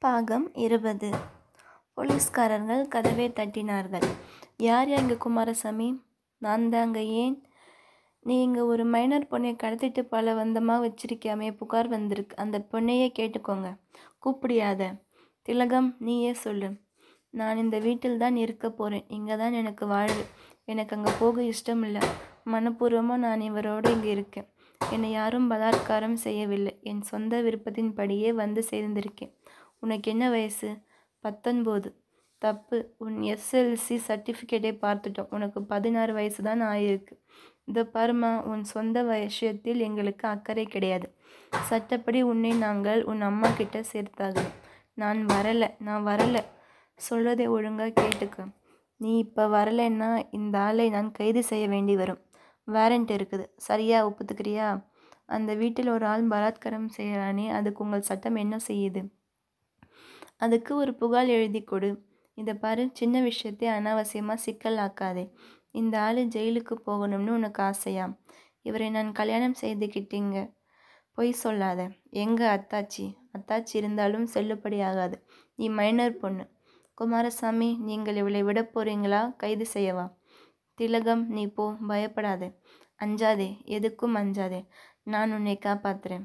பாகம் இருபது போலீஸ்காரர்கள் கதவை தட்டினார்கள் யார் எங்க குமாரசாமி நான் தாங்க ஏன் நீ இங்கே ஒரு மைனர் பொண்ணை கடத்திட்டு பல வந்தமாக வச்சிருக்கியாமே புகார் வந்திருக்கு அந்த பொண்ணையே கேட்டுக்கோங்க கூப்பிடியாத திலகம் நீயே சொல்லு நான் இந்த வீட்டில் தான் இருக்க போகிறேன் இங்கே தான் எனக்கு வாழ்வு எனக்கு அங்கே போக இஷ்டம் இல்லை மனப்பூர்வமாக நான் இவரோடு இங்கே இருக்கேன் என்னை யாரும் பலாத்காரம் செய்யவில்லை என் சொந்த விருப்பத்தின்படியே வந்து சேர்ந்திருக்கேன் உனக்கு என்ன வயசு பத்தொன்பது தப்பு உன் எஸ்எல்சி சர்டிஃபிகேட்டை பார்த்துட்டோம் உனக்கு பதினாறு வயசு தான் ஆயிருக்கு இந்த பருமா உன் சொந்த விஷயத்தில் எங்களுக்கு அக்கறை கிடையாது சட்டப்படி உன்னை நாங்கள் உன் அம்மா கிட்ட சேர்த்தாகணும் நான் வரலை நான் வரலை சொல்றதை ஒழுங்காக கேட்டுக்க நீ இப்போ வரலைன்னா இந்த ஆளை நான் கைது செய்ய வேண்டி வரும் வாரண்ட் இருக்குது சரியா ஒப்புத்துக்கிறியா அந்த வீட்டில் ஒரு ஆள் பலாத்காரம் செய்கிறானே அதுக்கு உங்கள் சட்டம் என்ன செய்யுது அதுக்கு ஒரு புகார் எழுதி கொடு இதை பாரு சின்ன விஷயத்தை அனாவசியமாக சிக்கல் ஆக்காதே இந்த ஆள் ஜெயிலுக்கு போகணும்னு உனக்கு ஆசையா இவரை நான் கல்யாணம் செய்துக்கிட்டீங்க பொய் சொல்லாத எங்க அத்தாச்சி அத்தாச்சி இருந்தாலும் செல்லுபடி ஆகாது நீ மைனர் பொண்ணு குமாரசாமி நீங்கள் இவளை விட போறீங்களா கைது செய்யவா திலகம் நீ போ பயப்படாதே அஞ்சாதே எதுக்கும் அஞ்சாதே நான் உன்னை காப்பாத்துறேன்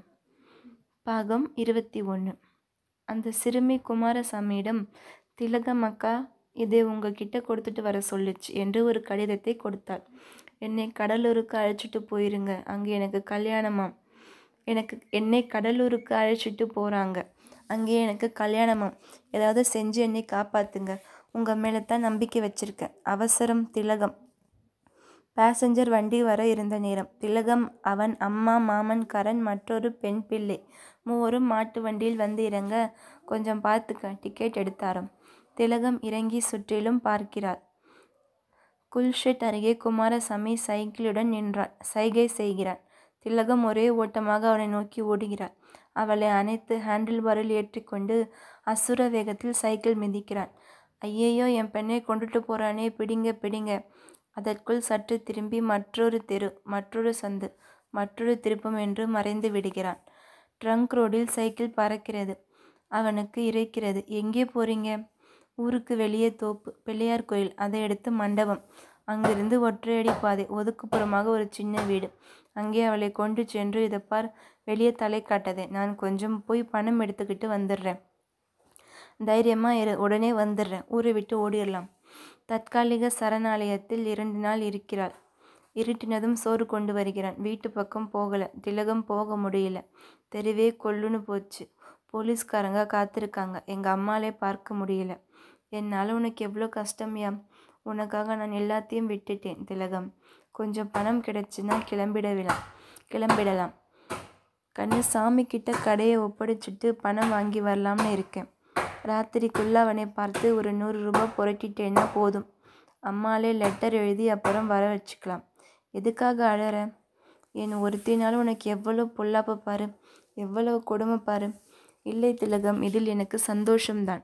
பாகம் இருபத்தி ஒன்று அந்த சிறுமி குமாரசாமியிடம் திலகம் அக்கா இதை உங்ககிட்ட கொடுத்துட்டு வர சொல்லுச்சு என்று ஒரு கடிதத்தை கொடுத்தாள் என்னை கடலூருக்கு அழைச்சிட்டு போயிருங்க அங்கே எனக்கு கல்யாணமாம் எனக்கு என்னை கடலூருக்கு அழைச்சிட்டு போகிறாங்க அங்கே எனக்கு கல்யாணமாம் ஏதாவது செஞ்சு என்னை காப்பாத்துங்க உங்கள் மேலே தான் நம்பிக்கை வச்சிருக்கேன் அவசரம் திலகம் பேசஞ்சர் வண்டி வர இருந்த நேரம் திலகம் அவன் அம்மா மாமன் கரண் மற்றொரு பெண் பிள்ளை மூவரும் மாட்டு வண்டியில் வந்து இறங்க கொஞ்சம் பார்த்துக்க டிக்கெட் எடுத்தாராம் திலகம் இறங்கி சுற்றிலும் பார்க்கிறார் குல்ஷெட் அருகே குமாரசாமி சைக்கிளுடன் நின்றான் சைகை செய்கிறான் திலகம் ஒரே ஓட்டமாக அவனை நோக்கி ஓடுகிறார் அவளை அணைத்து ஹேண்டில் பாரில் ஏற்றிக்கொண்டு அசுர வேகத்தில் சைக்கிள் மிதிக்கிறான் ஐயையோ என் பெண்ணை கொண்டுட்டு போறானே பிடிங்க பிடிங்க அதற்குள் சற்று திரும்பி மற்றொரு தெரு மற்றொரு சந்து மற்றொரு திருப்பம் என்று மறைந்து விடுகிறான் ட்ரங்க் ரோடில் சைக்கிள் பறக்கிறது அவனுக்கு இறைக்கிறது எங்கே போறீங்க ஊருக்கு வெளியே தோப்பு பிள்ளையார் கோயில் அதை அடுத்து மண்டபம் அங்கிருந்து ஒற்றையடி பாதை ஒதுக்குப்புறமாக ஒரு சின்ன வீடு அங்கே அவளை கொண்டு சென்று இதை பார் வெளியே தலை காட்டதே நான் கொஞ்சம் போய் பணம் எடுத்துக்கிட்டு வந்துடுறேன் தைரியமா இரு உடனே வந்துடுறேன் ஊரை விட்டு ஓடிடலாம் தற்காலிக சரணாலயத்தில் இரண்டு நாள் இருக்கிறாள் இருட்டினதும் சோறு கொண்டு வருகிறான் வீட்டு பக்கம் போகல திலகம் போக முடியல தெருவே கொல்லுன்னு போச்சு போலீஸ்காரங்க காத்திருக்காங்க எங்க அம்மாலே பார்க்க முடியல என்னால் உனக்கு எவ்வளோ கஷ்டம்யா உனக்காக நான் எல்லாத்தையும் விட்டுட்டேன் திலகம் கொஞ்சம் பணம் கிடைச்சுன்னா கிளம்பிடலாம் கிளம்பிடலாம் கண்ணு சாமி கிட்ட கடையை ஒப்படைச்சிட்டு பணம் வாங்கி வரலாம்னு இருக்கேன் ராத்திரிக்குள்ள அவனை பார்த்து ஒரு நூறு ரூபாய் புரட்டிட்டேன்னா போதும் அம்மாலே லெட்டர் எழுதி அப்புறம் வர வச்சுக்கலாம் எதுக்காக அழற என் ஒருத்தினாலும் உனக்கு எவ்வளோ பொல்லாப்ப பாரு எவ்வளவு கொடுமை பாரு இல்லை திலகம் இதில் எனக்கு சந்தோஷம்தான்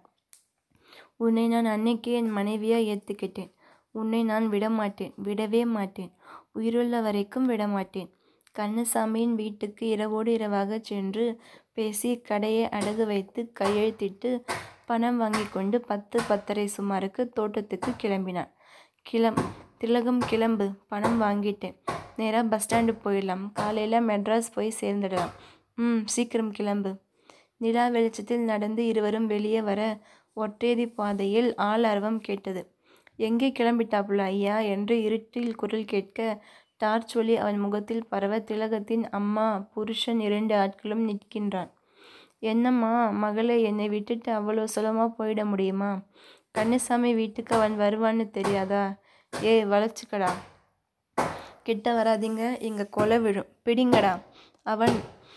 உன்னை நான் அன்னைக்கே என் மனைவியாக ஏற்றுக்கிட்டேன் உன்னை நான் விடமாட்டேன் விடவே மாட்டேன் உயிருள்ள வரைக்கும் விடமாட்டேன் கண்ணசாமியின் வீட்டுக்கு இரவோடு இரவாக சென்று பேசி கடையை அடகு வைத்து கையெழுத்திட்டு பணம் வாங்கி கொண்டு பத்து பத்தரை சுமாருக்கு தோட்டத்துக்கு கிளம்பினான் கிளம் திலகம் கிளம்பு பணம் வாங்கிட்டேன் நேராக பஸ் ஸ்டாண்டு போயிடலாம் காலையில் மெட்ராஸ் போய் சேர்ந்துடலாம் ம் சீக்கிரம் கிளம்பு நிலா வெளிச்சத்தில் நடந்து இருவரும் வெளியே வர ஒற்றையடி பாதையில் ஆள் அரவம் கேட்டது எங்கே கிளம்பிட்டாப்புல ஐயா என்று இருட்டில் குரல் கேட்க டார்ச் ஒளி அவன் முகத்தில் பரவ திலகத்தின் அம்மா புருஷன் இரண்டு ஆட்களும் நிற்கின்றான் என்னம்மா மகளே என்னை விட்டுட்டு அவ்வளோ சுலமாக போயிட முடியுமா கண்ணசாமி வீட்டுக்கு அவன் வருவான்னு தெரியாதா ஏ வளைச்சிக்கடா கிட்ட வராதீங்க இங்க கொலை விழும் பிடிங்கடா அவன்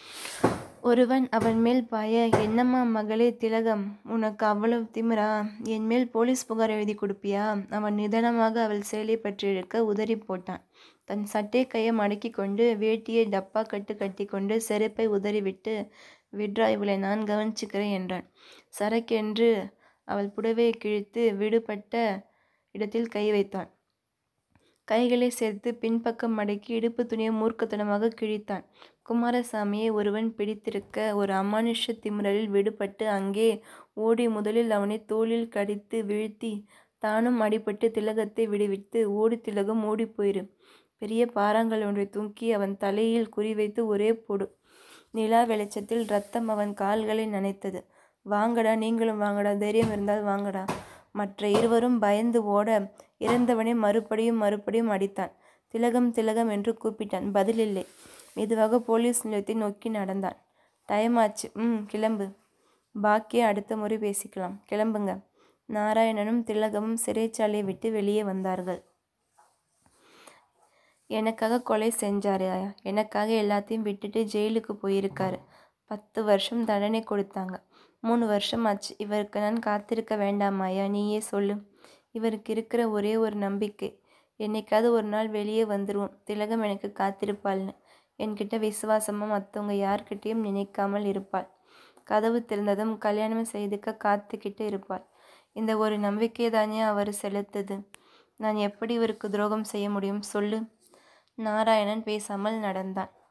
ஒருவன் அவன் மேல் பாய என்னம்மா மகளே திலகம் உனக்கு அவ்வளவு திமிரா என் மேல் போலீஸ் புகார் எழுதி கொடுப்பியா அவன் நிதானமாக அவள் சேலை பற்றி இழுக்க உதறி போட்டான் தன் சட்டை கையை மடக்கி கொண்டு வேட்டியை டப்பா கட்டு கட்டி கொண்டு செருப்பை உதறிவிட்டு விட்ரா இவளை நான் கவனிச்சுக்கிறேன் என்றான் சரக்கென்று அவள் புடவையை கிழித்து விடுபட்ட இடத்தில் கை வைத்தான் கைகளை சேர்த்து பின்பக்கம் மடக்கி இடுப்பு துணியை மூர்க்கத்தனமாக கிழித்தான் குமாரசாமியை ஒருவன் பிடித்திருக்க ஒரு அமானுஷ திமிறலில் விடுபட்டு அங்கே ஓடி முதலில் அவனை தோளில் கடித்து வீழ்த்தி தானும் அடிபட்டு திலகத்தை விடுவித்து ஓடி திலகம் ஓடிப்போயிரு பெரிய பாறாங்கல் ஒன்றை தூக்கி அவன் தலையில் குறிவைத்து ஒரே போடு நிலா வெளிச்சத்தில் ரத்தம் அவன் கால்களை நனைத்தது வாங்கடா நீங்களும் வாங்கடா தைரியம் இருந்தால் வாங்கடா மற்ற இருவரும் பயந்து ஓட இறந்தவனை மறுபடியும் மறுபடியும் அடித்தான் திலகம் திலகம் என்று கூப்பிட்டான் பதிலில்லை மெதுவாக போலீஸ் நிலையத்தை நோக்கி நடந்தான் டைம் ஆச்சு ம் கிளம்பு பாக்கியை அடுத்த முறை பேசிக்கலாம் கிளம்புங்க நாராயணனும் திலகமும் சிறைச்சாலையை விட்டு வெளியே வந்தார்கள் எனக்காக கொலை செஞ்சாரு எனக்காக எல்லாத்தையும் விட்டுட்டு ஜெயிலுக்கு போயிருக்காரு பத்து வருஷம் தண்டனை கொடுத்தாங்க மூணு வருஷம் ஆச்சு இவருக்கு நான் காத்திருக்க வேண்டாமாயா நீயே சொல்லு இவருக்கு இருக்கிற ஒரே ஒரு நம்பிக்கை என்னைக்காவது ஒரு நாள் வெளியே வந்துடுவோம் திலகம் எனக்கு காத்திருப்பாள்னு என்கிட்ட விசுவாசமாக மற்றவங்க யார்கிட்டேயும் நினைக்காமல் இருப்பாள் கதவு திறந்ததும் கல்யாணம் செய்துக்க காத்துக்கிட்டு இருப்பாள் இந்த ஒரு நம்பிக்கை தானே அவர் செலுத்துது நான் எப்படி இவருக்கு துரோகம் செய்ய முடியும் சொல்லு நாராயணன் பேசாமல் நடந்தான்